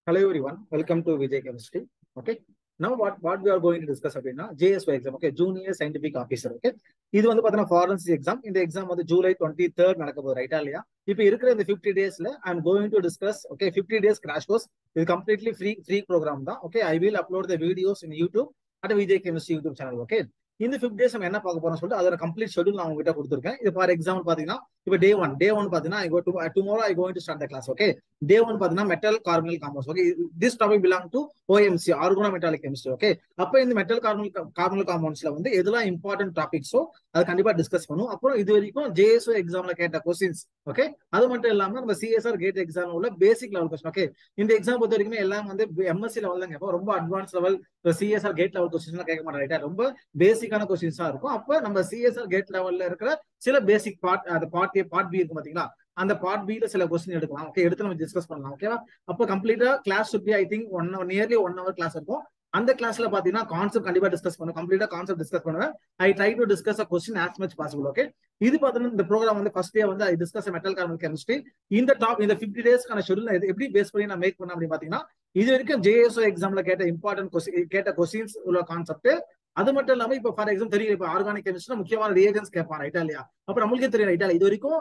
Hello everyone, welcome to Vijay Chemistry. Okay. Now what what we are going to discuss அப்படின்னா JSY exam, okay, Junior Scientific Officer, okay. இது வந்து பாத்தீங்கன்னா forensic exam இந்த exam வந்து July twenty third நடக்க போகுது ரைட்டா இல்லையா இப்போ இருக்கிற இந்த ஃபிஃப்டி டேஸ்ல I am going to discuss okay fifty days crash course இது கம்ப்ளீட்லி ஃப்ரீ ஃப்ரீ ப்ரோக்ராம் தான் okay I will upload the videos in YouTube at Vijay chemistry YouTube channel okay இந்த ஃபிஃப்ட் டேஸ் நம்ம என்ன பார்க்க போறோம் சொல்லிட்டு அதோட கம்ப்ளீட் ஷெடியூல் நான் உங்ககிட்ட கொடுத்துருக்கேன் இது ஃபார் எக்ஸாம்பிள் பாத்தீங்கன்னா இப்போ டே ஒன் டே ஒன் பாத்தீங்கன்னா I go to tomorrow I going to start the class okay day one பாத்தீங்கன்னா metal carbonyl compounds okay this topic belong to OMC organo metallic chemistry okay அப்ப இந்த metal carbonyl carbonyl காம்பவுண்ட்ஸ்ல வந்து எதெல்லாம் important டாபிக்ஸோ அது கண்டிப்பா discuss பண்ணும் அப்புறம் இது வரைக்கும் ஜேஎஸ்ஓ எக்ஸாம்ல கேட்ட கொஸ்டின்ஸ் ஓகே அது மட்டும் இல்லாம நம்ம சிஎஸ்ஆர் கேட் எக்ஸாம் உள்ள பேசிக் லெவல் கொஸ்டின் ஓகே இந்த எக்ஸாம் பொறுத்த வரைக்கும் எல்லாம் வந்து எம்எஸ்சி லெவல் தான் கேட்போம் ரொம்ப advance level CSR GATE level questions கேட்க மாட்டோம் ரைட்டா ரொம்ப பேசிக்கான கொஸ்டின்ஸ் தான் இருக்கும் அப்ப நம்ம சிஎஸ்ஆர் கேட் லெவல்ல இருக்கிற சில பேசிக் பார்ட் அந்த பார்ட் ஏ பார்ட் பி இருக்கும் பாத்தீங்களா அந்த பார்ட் பில சில கொஸ்டின் எடுக்கலாம் ஓகே எடுத்து நம்ம டிஸ்கஸ் பண்ணலாம் ஓகேவா அப்ப கம்ப்ளீட்டா class should be I think one nearly one hour class இருக்கும் அந்த கிளாஸ்ல பாத்தீங்கன்னா கான்செப்ட் கண்டிப்பா டிஸ்கஸ் பண்ணுவோம் கம்ப்ளீட்டா கான்செப்ட் டிஸ்கஸ் பண்ணுவேன் I try to discuss a question as much possible okay இது பாத்தீங்கன்னா இந்த ப்ரோக்ராம் வந்து ஃபர்ஸ்ட் டே வந்து I discuss metal carbon chemistry இந்த டாப் இந்த ஃபிஃப்டி டேஸ்க்கான ஷெடியூல் எப்படி பேஸ் பண்ணி நான் மேக் பண்ண அப்படின்னு பாத்தீங்கன்னா இது வரைக்கும் ஜேஎஸ்ஓ எக்ஸாம்ல கேட்ட இம்பார்ட்டன்ட் கொஸ்டின் கேட்ட கொஸ்டின்ஸ் உள்ள கான்செப்ட் அது மட்டும் இல்லாம இப்ப ஃபார் எக்ஸாம்பிள் தெரியும் இப்ப ஆர்கானிக் கெமிஸ்ட்ரி முக்கியமான ரியேஜன்ஸ் கேட்பான் ரைட்டா இல்லையா அப்ப நம்மளுக்கே தெரியும் ரைட்டா இது வரைக்கும்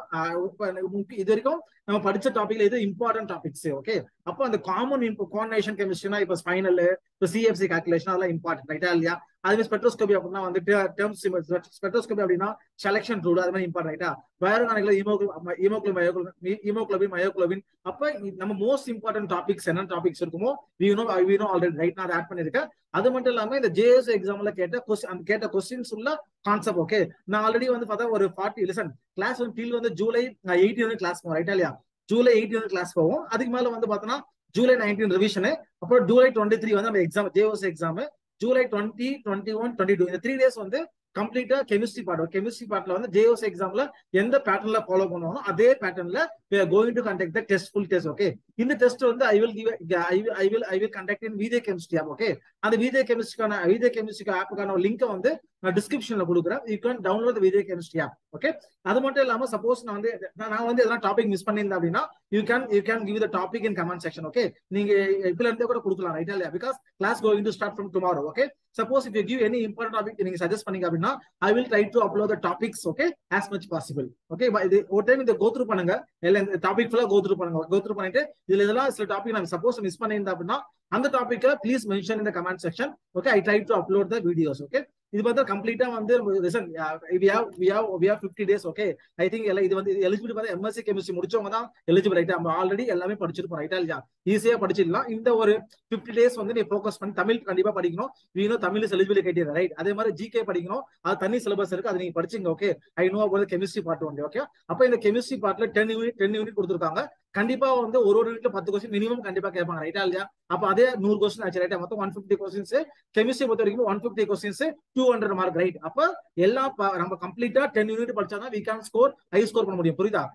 இது வரைக்கும் நம்ம படிச்ச டாபிக்ல இது இம்பார்ட்டன்ட் டாபிக்ஸ் ஓகே அப்போ அந்த காமன் கோஆர்டினேஷன் கெமிஸ்ட்ரினா இப்ப ஸ்பைனல் இப்ப சிஎஃப்சி கால்குலேஷன் அதெல்லாம் இம்பார்ட்டன்ட் ரைட்டா இல்லையா அதுவே ஸ்பெட்ரோஸ்கோபி அப்படின்னா வந்து டேர்ம்ஸ் ஸ்பெட்ரோஸ்கோபி அப்படின்னா செலக்ஷன் ரூல் அது மாதிரி இம்பார்ட்டன் ரைட்டா வயரோகானிக்ல ஈமோக்ளோபின் ஈமோக்ளோபின் மயோக்ளோபின் அப்ப நம்ம மோஸ்ட் இம்பார்ட்டன்ட் டாபிக்ஸ் என்ன டாபிக்ஸ் இருக்குமோ we know we know already right நான் ஆட் பண்ணிருக்கேன் அது மட்டும் இல்லாம இந்த ஜேஎஸ் எக்ஸாம்ல கேட்ட கொஸ்டின் அந்த கேட்ட கொஸ்டின்ஸ் உள்ள கான்செப்ட் ஓகே நான் ஆல்ரெடி வந்து பார்த்தா ஒரு ஃபார்ட்டி லிசன் கிளாஸ் வந்து டில் வந்து ஜூலை எயிட்டி வந்து கிளாஸ் போவோம் ரைட்டா இல்லையா ஜூலை எயிட்டி வந்து கிளாஸ் போவோம் அதுக்கு மேல வந்து பார்த்தோன்னா ஜூலை நைன்டீன் ரிவிஷனு அப்புறம் ஜூலை டுவெண்ட்டி த்ரீ வந்து நம்ம எக்ஸாம் ஜேஓஸ் exam July twenty twenty one twenty two இந்த த்ரீ டேஸ் வந்து கம்ப்ளீட்டா கெமிஸ்ட்ரி பார்ட் கெமிஸ்ட்ரி பார்ட்ல வந்து ஜேஓஸ் எக்ஸாம்ல எந்த பேட்டர்ன்ல ஃபாலோ பண்ணுவாங்க அதே பேட்டர்ன்ல going to conduct the test full test okay இந்த டெஸ்ட் வந்து I will give I will I will conduct in VJ chemistry app okay அந்த விஜே கெமிஸ்ட்ரிக்கான விஜே கெமிஸ்ட்ரி ஆப்புக்கான லிங்க் வந்து நான் டிஸ்கிரிப்ஷன்ல கொடுக்குறேன் you can download VJ chemistry app okay அது மட்டும் இல்லாம சப்போஸ் நான் வந்து நான் வந்து எதனா டாபிக் மிஸ் பண்ணியிருந்தேன் அப்படின்னா you can you can give the topic in comment section okay நீங்க இப்பல இருந்தே கூட கொடுக்கலாம் ரைட்டா இல்லையா because class going to start from tomorrow okay suppose if you give any important topic நீங்க சஜஸ்ட் பண்ணீங்க அப்படின்னா I will try to upload the topics okay as much possible okay இது ஒரு டைம் இதை கோத்ரூ பண்ணுங்க இல்ல இந்த டாபிக் ஃபுல்லா கோத்ரூ பண்ணுங்க கோத்ரூ பண்ணிட்டு இதுல இதெல்லாம் சில டாபிக் நான் சப்போஸ் மிஸ் பண்ணியிருந்தேன் அப்படின்னா அந்த டாபிக்கை ப்ளீஸ் மென்ஷன் இந்த comment section okay I try to upload the videos okay இது பார்த்தா கம்ப்ளீட்டா வந்து reason we have we have we have 50 days okay I think எல்லாம் இது வந்து எலிஜிபிலிட்டி பார்த்தா எம்எஸ்சி கெமிஸ்ட்ரி முடிச்சவங்க தான் எலிஜிபிள் ரைட்டா நம்ம ஆல்ரெடி எல்லாமே படிச்சிருப்போம் ரைட்டா இல்லையா ஈஸியா படிச்சிடலாம் இந்த ஒரு 50 டேஸ் வந்து நீ ஃபோக்கஸ் பண்ணி தமிழ் கண்டிப்பா படிக்கணும் வீணும் தமிழ் எலிஜிபிலிட்டி கிரைட்டீரியா ரைட் அதே மாதிரி ஜிகே படிக்கணும் அது தனி சிலபஸ் இருக்கு அது நீங்க படிச்சீங்க okay I know about chemistry part one okay அப்ப இந்த கெமிஸ்ட்ரி பார்ட்ல டென் யூனிட் டென் யூனிட் கொடுத்துருக்காங்க கண்டிப்பா வந்து ஒரு ஒரு யூனிட்ல பத்து கொஸ்டின் மினிமம் கண்டிப்பா கேட்பாங்க ரைட்டா இல்லையா அப்ப அதே நூறு கொஸ்டின் ஆச்சு ரைட்டா மொத்தம் ஒன் பிப்டி கொஸ்டின்ஸ் கெமிஸ்ட்ரி பொறுத்த வரைக்கும் one fifty questions two hundred mark right அப்ப எல்லாம் நம்ம கம்ப்ளீட்டா டென் யூனிட் படிச்சாதான் we can score high score பண்ண முடியும் புரியுதா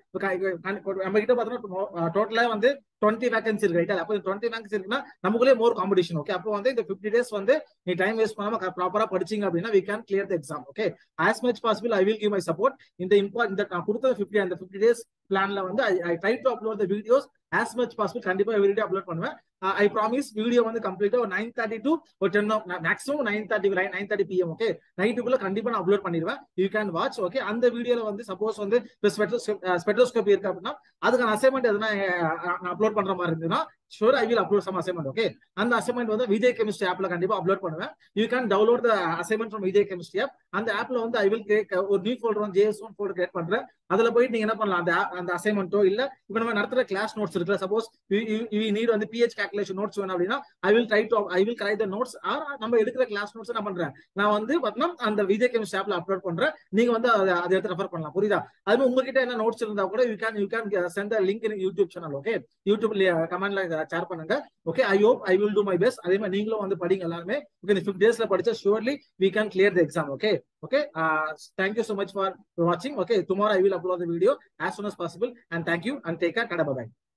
நம்ம கிட்ட பாத்தோம்னா டோட்டலா வந்து டுவெண்ட்டி வேகன்சி இருக்கு ரைட்டா அப்போ டுவெண்ட்டி வேகன்சி இருக்குன்னா நமக்குள்ளே மோர் காம்படிஷன் ஓகே அப்போ வந்து இந்த ஃபிஃப்டி டேஸ் வந்து நீ டைம் வேஸ்ட் பண்ணாம ப்ராப்பரா படிச்சீங்க அப்படின்னா we can clear the exam okay as much possible I will give my support இந்த இம்பார்ட் இந்த நான் கொடுத்த ஃபிஃப்டி அந்த ஃபிஃப்டி டேஸ் பிளான்ல வந்து I try to upload the videos as much possible கண்டிப்பா எவ்ரிடே அப்லோட் பண்ணுவேன் ஐ ப்ராமிஸ் வீடியோ வந்து கம்ப்ளீட்டா ஒரு நைன் தேர்ட்டி டு ஒரு ten maximum nine thirty nine thirty PM okay நைட்டுக்குள்ள கண்டிப்பா நான் அப்லோட் பண்ணிடுவேன் யூ கேன் வாட்ச் ஓகே அந்த வீடியோல வந்து சப்போஸ் வந்து ஸ்பெட்ரோஸ்கோபி இருக்கு அப்படின்னா அதுக்கான அசைன்மெண்ட் எதனா நான் அப்லோட் பண்ற மாதிரி இருந்ததுன்னா sure I will upload some assignment okay அந்த அசைன்மெண்ட் வந்து விஜய் கெமிஸ்ட்ரி ஆப்ல கண்டிப்பா அப்லோட் பண்ணுவேன் you can download the assignment from Vijay chemistry app அந்த ஆப்ல வந்து ஐ வில் ஒரு நியூ ஃபோல்டர் வந்து ஜேஎஸ் ஒன் ஃபோல்டர் கிரியேட் பண்றேன் அதுல போயிட்டு நீங்க என்ன பண்ணலாம் அந்த அந்த அசைன்மெண்ட்டோ இல்ல இப்ப நம்ம நடத்துற கிளாஸ் நோட்ஸ் இருக்குல்ல சப்போஸ் யூ நீட் வந்து பிஹெச் கால்குலேஷன் நோட்ஸ் வேணும் அப்படின்னா I will try to I will correct the notes or நம்ம எடுக்கிற கிளாஸ் நோட்ஸ் என்ன பண்றேன் நான் வந்து பார்த்தோம்னா அந்த விஜய் கெமிஸ்ட்ரி ஆப்ல அப்லோட் பண்றேன் நீங்க வந்து அதை அதை எடுத்து ரெஃபர் பண்ணலாம் புரியுதா அது உங்ககிட்ட என்ன நோட்ஸ் இருந்தா கூட you can you can send link in YouTube channel okay யூடியூப்ல கமெண்ட்ல ஷேர் பண்ணுங்க okay I hope I will do my best அதே மாதிரி நீங்களும் வந்து படிங்க எல்லாருமே ஓகே இந்த ஃபிஃப்ட் டேஸ்ல படிச்சா surely we can clear the exam okay okay uh, thank you so much for watching okay tomorrow i will upload the video as soon as possible and thank you and take care bye bye